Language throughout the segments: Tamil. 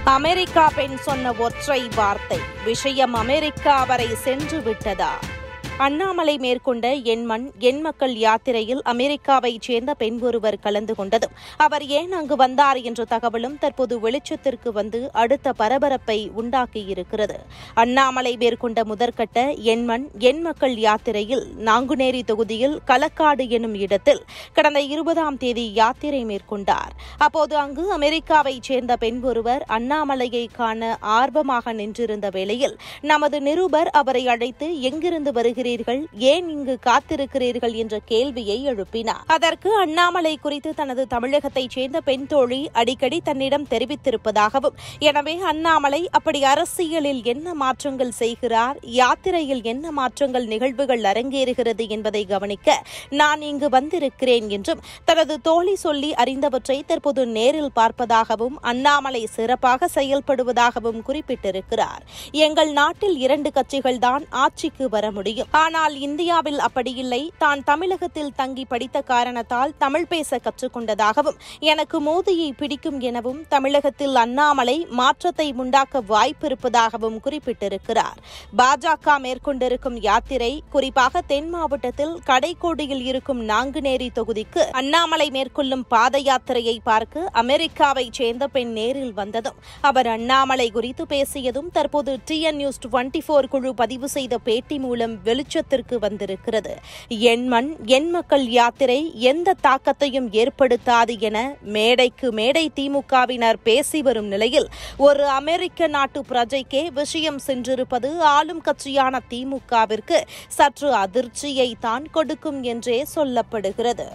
அமெரிக்கா பெண் சொன்ன ஒற்றை வார்த்தை விஷயம் அமெரிக்கா வரை சென்று விட்டதா அண்ணாமலை மேற்கொண்ட எண்மண் எண் மக்கள் யாத்திரையில் அமெரிக்காவைச் சேர்ந்த பெண் ஒருவர் கலந்து கொண்டதும் அவர் ஏன் அங்கு வந்தார் என்ற தகவலும் தற்போது வெளிச்சத்திற்கு வந்து அடுத்த பரபரப்பை உண்டாக்கியிருக்கிறது அண்ணாமலை மேற்கொண்ட முதற்கட்ட எண்மண் எண் மக்கள் யாத்திரையில் நாங்குநேரி தொகுதியில் களக்காடு எனும் இடத்தில் கடந்த இருபதாம் தேதி யாத்திரை மேற்கொண்டார் அப்போது அங்கு அமெரிக்காவைச் சேர்ந்த பெண் ஒருவர் அண்ணாமலையை காண ஆர்வமாக நின்றிருந்த வேளையில் நமது நிருபர் அவரை அழைத்து எங்கிருந்து வருகிறீர்கள் ஏன் இங்கு காத்திருக்கிறீர்கள் என்ற கேள்வியை எழுப்பினார் அதற்கு அண்ணாமலை குறித்து தனது தமிழகத்தைச் சேர்ந்த பெண் தோழி அடிக்கடி தன்னிடம் தெரிவித்திருப்பதாகவும் எனவே அண்ணாமலை அப்படி அரசியலில் என்ன மாற்றங்கள் செய்கிறார் யாத்திரையில் என்ன மாற்றங்கள் நிகழ்வுகள் அரங்கேறுகிறது என்பதை கவனிக்க நான் இங்கு வந்திருக்கிறேன் என்றும் தனது தோழி சொல்லி அறிந்தவற்றை தற்போது நேரில் பார்ப்பதாகவும் அண்ணாமலை சிறப்பாக செயல்படுவதாகவும் குறிப்பிட்டிருக்கிறார் எங்கள் நாட்டில் இரண்டு கட்சிகள் தான் ஆட்சிக்கு வர முடியும் ஆனால் இந்தியாவில் அப்படியில்லை தான் தமிழகத்தில் தங்கி படித்த காரணத்தால் தமிழ் பேச கற்றுக்கொண்டதாகவும் எனக்கு மோதியை பிடிக்கும் எனவும் தமிழகத்தில் அண்ணாமலை மாற்றத்தை உண்டாக்க வாய்ப்பிருப்பதாகவும் குறிப்பிட்டிருக்கிறார் பாஜக மேற்கொண்டிருக்கும் யாத்திரை குறிப்பாக தென் மாவட்டத்தில் கடைக்கோடியில் இருக்கும் நாங்குநேரி தொகுதிக்கு அண்ணாமலை மேற்கொள்ளும் பாத யாத்திரையை பார்க்க அமெரிக்காவைச் சேர்ந்த பெண் நேரில் வந்ததும் அவர் அண்ணாமலை குறித்து பேசியதும் தற்போது டிஎன் நியூஸ் டுவெண்டி போர் குழு பதிவு செய்த பேட்டி மூலம் வெளிச்சத்திற்கு வந்திருக்கிறது என் மண் என் மக்கள் யாத்திரை எந்த தாக்கத்தையும் ஏற்படுத்தாது என மேடைக்கு மேடை திமுகவினர் பேசி வரும் நிலையில் ஒரு அமெரிக்க நாட்டு பிரஜைக்கே விஷயம் சென்றிருப்பது ஆளும் கட்சியான திமுகவிற்கு சற்று அதிர்ச்சியை தான் கொடுக்கும் என்றே சொல்லப்படுகிறது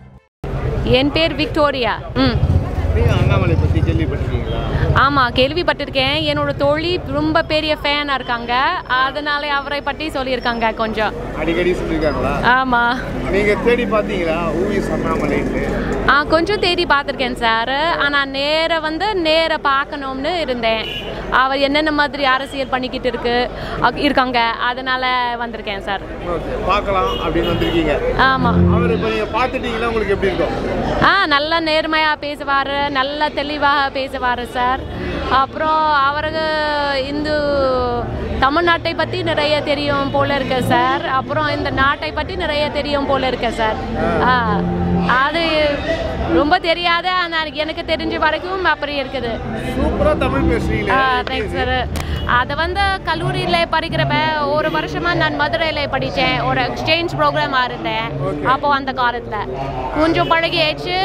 என் பேர் விக்டோரியா ம் நீங்க அண்ணாமலை பத்தி கேள்விப்பட்டிருக்கீங்களா ஆமாம் கேள்விப்பட்டிருக்கேன் என்னோட தோழி ரொம்ப பெரிய ஃபேனாக இருக்காங்க அதனால அவரை பற்றி சொல்லியிருக்காங்க கொஞ்சம் அடிக்கடி சொல்லியிருக்காங்களா ஆமாம் நீங்க தேடி பார்த்தீங்களா ஊவிஸ் அண்ணாமலைன்னு ஆ கொஞ்சம் தேடி பார்த்துருக்கேன் சார் ஆனால் நேர வந்து நேர பார்க்கணும்னு இருந்தேன் அவர் என்னென்ன மாதிரி அரசியல் பண்ணிக்கிட்டு இருக்கு அக்- இருக்காங்க அதனால வந்திருக்கேன் சார் ஓகே பார்க்கலாம் அப்படின்னு வந்திருக்கீங்க ஆமாம் அவர் இப்போ நீங்க பார்த்துட்டீங்கன்னா உங்களுக்கு எப்படி இருக்கும் ஆ நல்ல நேர்மையாக பேசுவார் நல்ல தெளிவாக பேசுவார் சார் அப்புறம் அவருக்கு இந்து தமிழ்நாட்டை பற்றி நிறைய தெரியும் போல இருக்கு சார் அப்புறம் இந்த நாட்டை பற்றி நிறைய தெரியும் போல இருக்கு சார் ஆ அது ரொம்ப தெரியாத ஆனால் எனக்கு தெரிஞ்ச வரைக்கும் அப்படி இருக்குது சூப்பரா தமிழ் பேசுறீங்களே தேங்க்ஸ் சார் அதை வந்து கல்லூரியில் படிக்கிறப்ப ஒரு வருஷமாக நான் மதுரையில் படித்தேன் ஒரு எக்ஸ்சேஞ்ச் ப்ரோக்ராமாக இருந்தேன் அப்போ அந்த காலத்தில் கொஞ்சம் பழகியாச்சு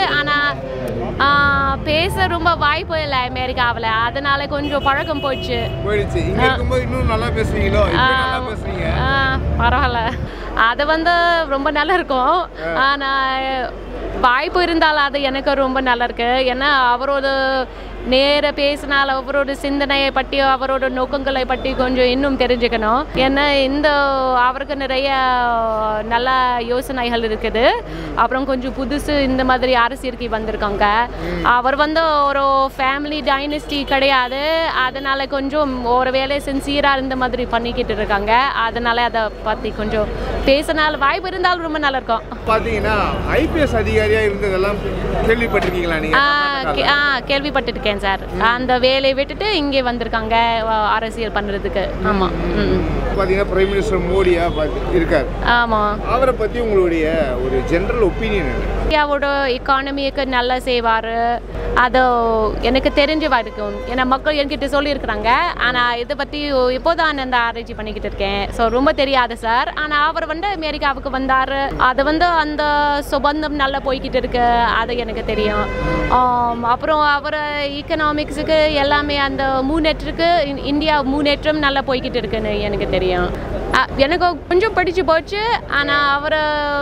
ஆனால் பேச ரொம்ப வாய்ப்பு இல்லை அமெரிக்காவில் அதனால கொஞ்சம் பழக்கம் போச்சு போயிடுச்சு இங்க இருக்கும்போது இன்னும் நல்லா பேசுவீங்களோ இப்போ நல்லா பேசுறீங்க ஆ, பரவாயில்ல அது வந்து ரொம்ப நல்லா இருக்கும் ஆனால் வாய்ப்பு இருந்தாலும் அது எனக்கு ரொம்ப நல்லா இருக்கு ஏன்னா அவரோட நேர பேசினால் அவரோட சிந்தனையை பற்றி அவரோட நோக்கங்களை பற்றி கொஞ்சம் இன்னும் தெரிஞ்சுக்கணும் ஏன்னா இந்த அவருக்கு நிறைய நல்ல யோசனைகள் இருக்குது அப்புறம் கொஞ்சம் புதுசு இந்த மாதிரி அரசியலுக்கு வந்திருக்காங்க அவர் வந்து ஒரு ஃபேமிலி டைனஸ்டி கிடையாது அதனால கொஞ்சம் ஒரு வேலை சின்சியராக இந்த மாதிரி பண்ணிக்கிட்டு இருக்காங்க அதனால அதை பற்றி கொஞ்சம் பேசினால் வாய்ப்பு இருந்தாலும் ரொம்ப நல்லா இருக்கும் பாத்தீங்கன்னா ஐபிஎஸ் அதிகாரியா இருந்ததெல்லாம் கேள்விப்பட்டிருக்கீங்களா நீங்க ஆ, கே- ஆ கேள்விப்பட்டிருக்கேன் சார் அந்த வேலையை விட்டுட்டு இங்கே வந்திருக்காங்க வ- அரசியல் பண்ணுறதுக்கு ஆமாம் ம் பாத்தீங்கன்னா பிரைம் மினிஸ்டர் மோடியா பாத்து- இருக்கார் ஆமாம் அவரை பத்தி உங்களுடைய ஒரு ஜெனரல் ஒப்பீனியன் என்ன இந்தியாவோட எக்கானமிக்கு நல்லா செய்வார் அது எனக்கு தெரிஞ்ச வரைக்கும் ஏன்னா மக்கள் என்கிட்ட சொல்லியிருக்கிறாங்க ஆனால் இதை பற்றி இப்போதான் அந்த ஆராய்ச்சி பண்ணிக்கிட்டு இருக்கேன் ஸோ ரொம்ப தெரியாது சார் ஆனால் அவர் வந்து அமெரிக்காவுக்கு வந்தார் அது வந்து அந்த சுபந்தம் நல்லா போய்கிட்டு இருக்கு அது எனக்கு தெரியும் ஆம், அப்புறம் அவர் ஈக்கனாமிக்ஸுக்கு எல்லாமே அந்த முன்னேற்றத்துக்கு இ- இந்தியா முன்னேற்றம் நல்லா போய்கிட்டு இருக்குன்னு எனக்கு தெரியும் அ, எனக்கு கொஞ்சம் படிச்சு போச்சு ஆனால் அவர்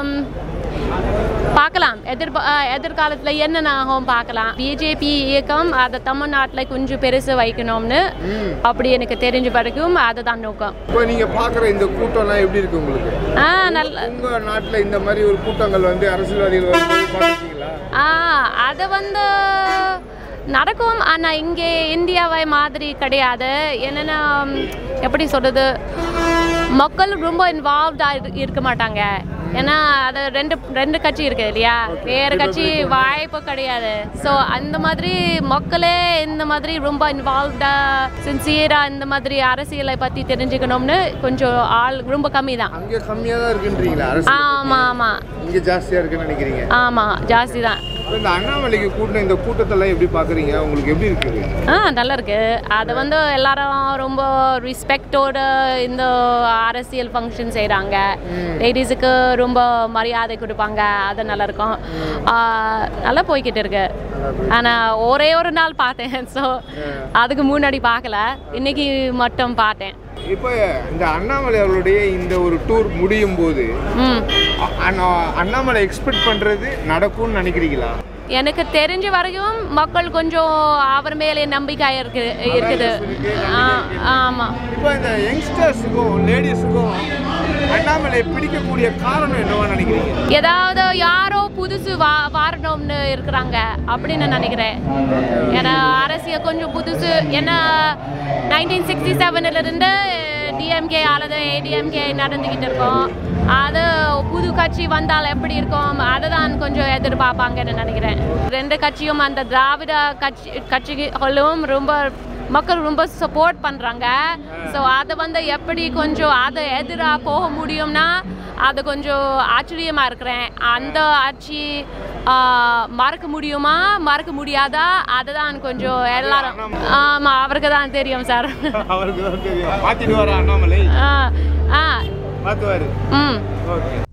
பார்க்கலாம் எதிர் எதிர்காலத்தில் என்னென்ன ஆகும் பார்க்கலாம் பிஜேபி இயக்கம் அதை தமிழ்நாட்டில் கொஞ்சம் பெருசு வைக்கணும்னு அப்படி எனக்கு தெரிஞ்ச வரைக்கும் அதுதான் நோக்கம் இப்போ நீங்க பாக்குற இந்த கூட்டம்லாம் எப்படி இருக்கு உங்களுக்கு ஆ நல்ல உங்க நாட்டுல இந்த மாதிரி ஒரு கூட்டங்கள் வந்து அரசியல்வாதிகள் வரும்போது பார்த்துருக்கீங்களா ஆ அது வந்து நடக்கும் ஆனால் இங்கே இந்தியாவை மாதிரி கிடையாது என்னென்னா எப்படி சொல்கிறது மக்கள் ரொம்ப இன்வால்வ்டாக இருக்க மாட்டாங்க ஏன்னா அது ரெண்டு ரெண்டு கட்சி இருக்கு இல்லையா வேற கட்சி வாய்ப்பு கிடையாது ஸோ அந்த மாதிரி மக்களே இந்த மாதிரி ரொம்ப இன்வால்வ்டா சின்சியரா இந்த மாதிரி அரசியலை பத்தி தெரிஞ்சுக்கணும்னு கொஞ்சம் ஆள் ரொம்ப கம்மி தான் அங்கே கம்மியா தான் இருக்குன்றீங்களா அரசு ஆமா ஆமா இங்க ஜாஸ்தியா இருக்குன்னு நினைக்கிறீங்க ஆமா ஜாஸ்தி தான் இப்ப இந்த அண்ணாமலைக்கு கூட்டின இந்த கூட்டத்தெல்லாம் எப்படி பாக்குறீங்க உங்களுக்கு எப்படி இருக்குது ஆ நல்லா இருக்கு அது வந்து எல்லாரும் ரொம்ப ரெஸ்பெக்டோட இந்த அரசியல் ஃபங்க்ஷன் செய்கிறாங்க லேடிஸுக்கு ரொம்ப மரியாதை கொடுப்பாங்க அது நல்லா இருக்கும் ஆ, நல்லா போய்கிட்டு இருக்கு ஆனால் ஒரே ஒரு நாள் பார்த்தேன் ஸோ அதுக்கு முன்னாடி பார்க்கல இன்னைக்கு மட்டும் பார்த்தேன் இப்போ இந்த அண்ணாமலை அவர்களுடைய இந்த ஒரு டூர் முடியும் போது ம் அ- அண்ணா- அண்ணாமலை எக்ஸ்பெக்ட் பண்றது நடக்கும்னு நினைக்கிறீங்களா எனக்கு தெரிஞ்ச வரைக்கும் மக்கள் கொஞ்சம் அவர் மேலே நம்பிக்கை இருக்கு இருக்குது ஆ ஆமாம் இப்போ இந்த யங்ஸ்டர்ஸுக்கும் லேடிஸுக்கும் அண்ணாமலை பிடிக்கக்கூடிய காரணம் என்னவா நினைக்கிறீங்க ஏதாவது யாரோ புதுசு வா வரணும்னு இருக்கிறாங்க அப்படின்னு நினைக்கிறேன் ஏன்னா அரசியல் கொஞ்சம் புதுசு ஏன்னா நைன்டீன் சிக்ஸ்டி செவனிலிருந்து டிஎம்கே அல்லது ஏடிஎம்கே நடந்துக்கிட்டு இருக்கோம் அது புது கட்சி வந்தால் எப்படி இருக்கும் அதை தான் கொஞ்சம் எதிர்பார்ப்பாங்கன்னு நினைக்கிறேன் ரெண்டு கட்சியும் அந்த திராவிட கட்சி கட்சிகளும் ரொம்ப மக்கள் ரொம்ப சப்போர்ட் பண்ணுறாங்க ஸோ அதை வந்து எப்படி கொஞ்சம் அதை எதிராக போக முடியும்னா அது கொஞ்சம் ஆச்சரியமாக இருக்கிறேன் அந்த ஆட்சி ஆ, மறக்க முடியுமா மறக்க முடியாதா அதுதான் கொஞ்சம் எல்லாரும் ஆமாம் அவருக்கு தான் தெரியும் சார் அவருக்கு தான் தெரியும் மாத்திட்டு வர அண்ணாமலை ஆ ஆ மாத்துவாரு ம் ஓகே